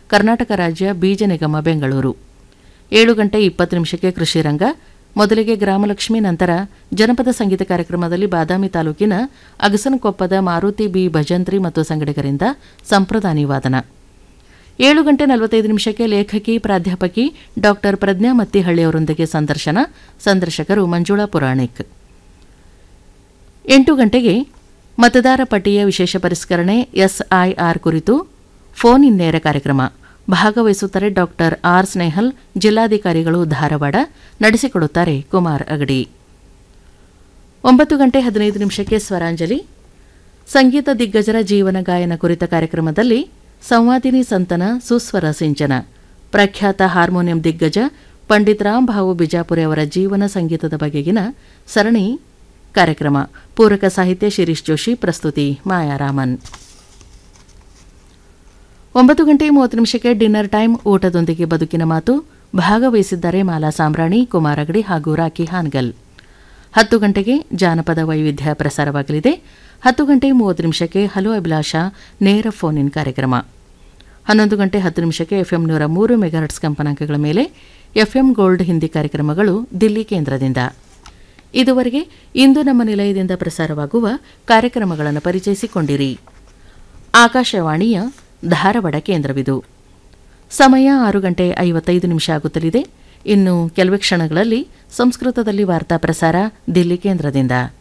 ಕರ್ನಾಟಕ ರಾಜ್ಯ ಬೀಜ ನಿಗಮ ಬೆಂಗಳೂರು ಏಳು ಗಂಟೆ ಇಪ್ಪತ್ತು ನಿಮಿಷಕ್ಕೆ ಕೃಷಿ ರಂಗ ಮೊದಲಿಗೆ ಗ್ರಾಮಲಕ್ಷ್ಮಿ ನಂತರ ಜನಪದ ಸಂಗೀತ ಕಾರ್ಯಕ್ರಮದಲ್ಲಿ ಬಾದಾಮಿ ತಾಲೂಕಿನ ಅಗಸನಕೊಪ್ಪದ ಮಾರುತಿ ಬಿ ಭಜಂತ್ರಿ ಮತ್ತು ಸಂಗಡಿಗರಿಂದ ಸಂಪ್ರದಾನಿ ವಾದನ ಏಳು ಗಂಟೆ ನಲವತ್ತೈದು ನಿಮಿಷಕ್ಕೆ ಲೇಖಕಿ ಪ್ರಾಧ್ಯಾಪಕಿ ಡಾಕ್ಟರ್ ಪ್ರಜ್ಞಾ ಮತ್ತಿಹಳ್ಳಿಯವರೊಂದಿಗೆ ಸಂದರ್ಶನ ಸಂದರ್ಶಕರು ಮಂಜುಳಾ ಪುರಾಣಿಕ್ ಎಂಟು ಗಂಟೆಗೆ ಮತದಾರ ಪಟ್ಟಿಯ ವಿಶೇಷ ಪರಿಷ್ಕರಣೆ ಎಸ್ಐಆರ್ ಕುರಿತು ಫೋನ್ ಇನ್ ನೇರ ಕಾರ್ಯಕ್ರಮ ಭಾಗವಹಿಸುತ್ತಾರೆ ಡಾಕ್ಟರ್ ಆರ್ ಸ್ನೇಹಲ್ ಜಿಲ್ಲಾಧಿಕಾರಿಗಳು ಧಾರವಾಡ ನಡೆಸಿಕೊಡುತ್ತಾರೆ ಕುಮಾರ್ ಅಗಡಿ ಒಂಬತ್ತು ಗಂಟೆ ಹದಿನೈದು ನಿಮಿಷಕ್ಕೆ ಸ್ವರಾಂಜಲಿ ಸಂಗೀತ ದಿಗ್ಗಜರ ಜೀವನ ಗಾಯನ ಕುರಿತ ಕಾರ್ಯಕ್ರಮದಲ್ಲಿ ಸಂವಾದಿನಿ ಸಂತನ ಸುಸ್ವರ ಸಿಂಚನ ಪ್ರಖ್ಯಾತ ಹಾರ್ಮೋನಿಯಂ ದಿಗ್ಗಜ ಪಂಡಿತ್ ರಾಮ್ ಭಾವು ಬಿಜಾಪುರೆ ಅವರ ಜೀವನ ಸಂಗೀತದ ಬಗೆಗಿನ ಸರಣಿ ಕಾರ್ಯಕ್ರಮ ಪೂರಕ ಸಾಹಿತ್ಯ ಶಿರೀಶ್ ಜೋಶಿ ಪ್ರಸ್ತುತಿ ಮಾಯಾರಾಮನ್ ಒಂಬತ್ತು ಗಂಟೆ ಮೂವತ್ತು ನಿಮಿಷಕ್ಕೆ ಡಿನ್ನರ್ ಟೈಮ್ ಊಟದೊಂದಿಗೆ ಬದುಕಿನ ಮಾತು ಭಾಗವಹಿಸಿದ್ದಾರೆ ಮಾಲಾ ಸಾಂಬ್ರಾಣಿ ಕುಮಾರಗಡಿ ಹಾಗೂ ರಾಖಿ ಹಾನ್ಗಲ್ ಹತ್ತು ಗಂಟೆಗೆ ಜಾನಪದ ವೈವಿಧ್ಯ ಪ್ರಸಾರವಾಗಲಿದೆ ಹತ್ತು ಗಂಟೆ ಮೂವತ್ತು ನಿಮಿಷಕ್ಕೆ ಹಲೋ ಅಭಿಲಾಷ ನೇರ ಫೋನ್ ಇನ್ ಕಾರ್ಯಕ್ರಮ ಹನ್ನೊಂದು ಗಂಟೆ ಹತ್ತು ನಿಮಿಷಕ್ಕೆ ಎಫ್ಎಂ ನೂರ ಮೂರು ಮೆಗಾಹರ್ಟ್ಸ್ ಕಂಪನಾಂಕಗಳ ಮೇಲೆ ಎಫ್ಎಂ ಗೋಲ್ಡ್ ಹಿಂದಿ ಕಾರ್ಯಕ್ರಮಗಳು ದಿಲ್ಲಿ ಕೇಂದ್ರದಿಂದ ಇದುವರೆಗೆ ಇಂದು ನಮ್ಮ ನಿಲಯದಿಂದ ಪ್ರಸಾರವಾಗುವ ಕಾರ್ಯಕ್ರಮಗಳನ್ನು ಪರಿಚಯಿಸಿಕೊಂಡಿರಿ ಆಕಾಶವಾಣಿಯ ಧಾರವಾಡ ಕೇಂದ್ರವಿದು ಸಮಯ ಆರು ಗಂಟೆ ಐವತ್ತೈದು ನಿಮಿಷ ಆಗುತ್ತಲಿದೆ ಇನ್ನು ಕೆಲವೇ ಕ್ಷಣಗಳಲ್ಲಿ ಸಂಸ್ಕೃತದಲ್ಲಿ ವಾರ್ತಾ ಪ್ರಸಾರ ದಿಲ್ಲಿ ಕೇಂದ್ರದಿಂದ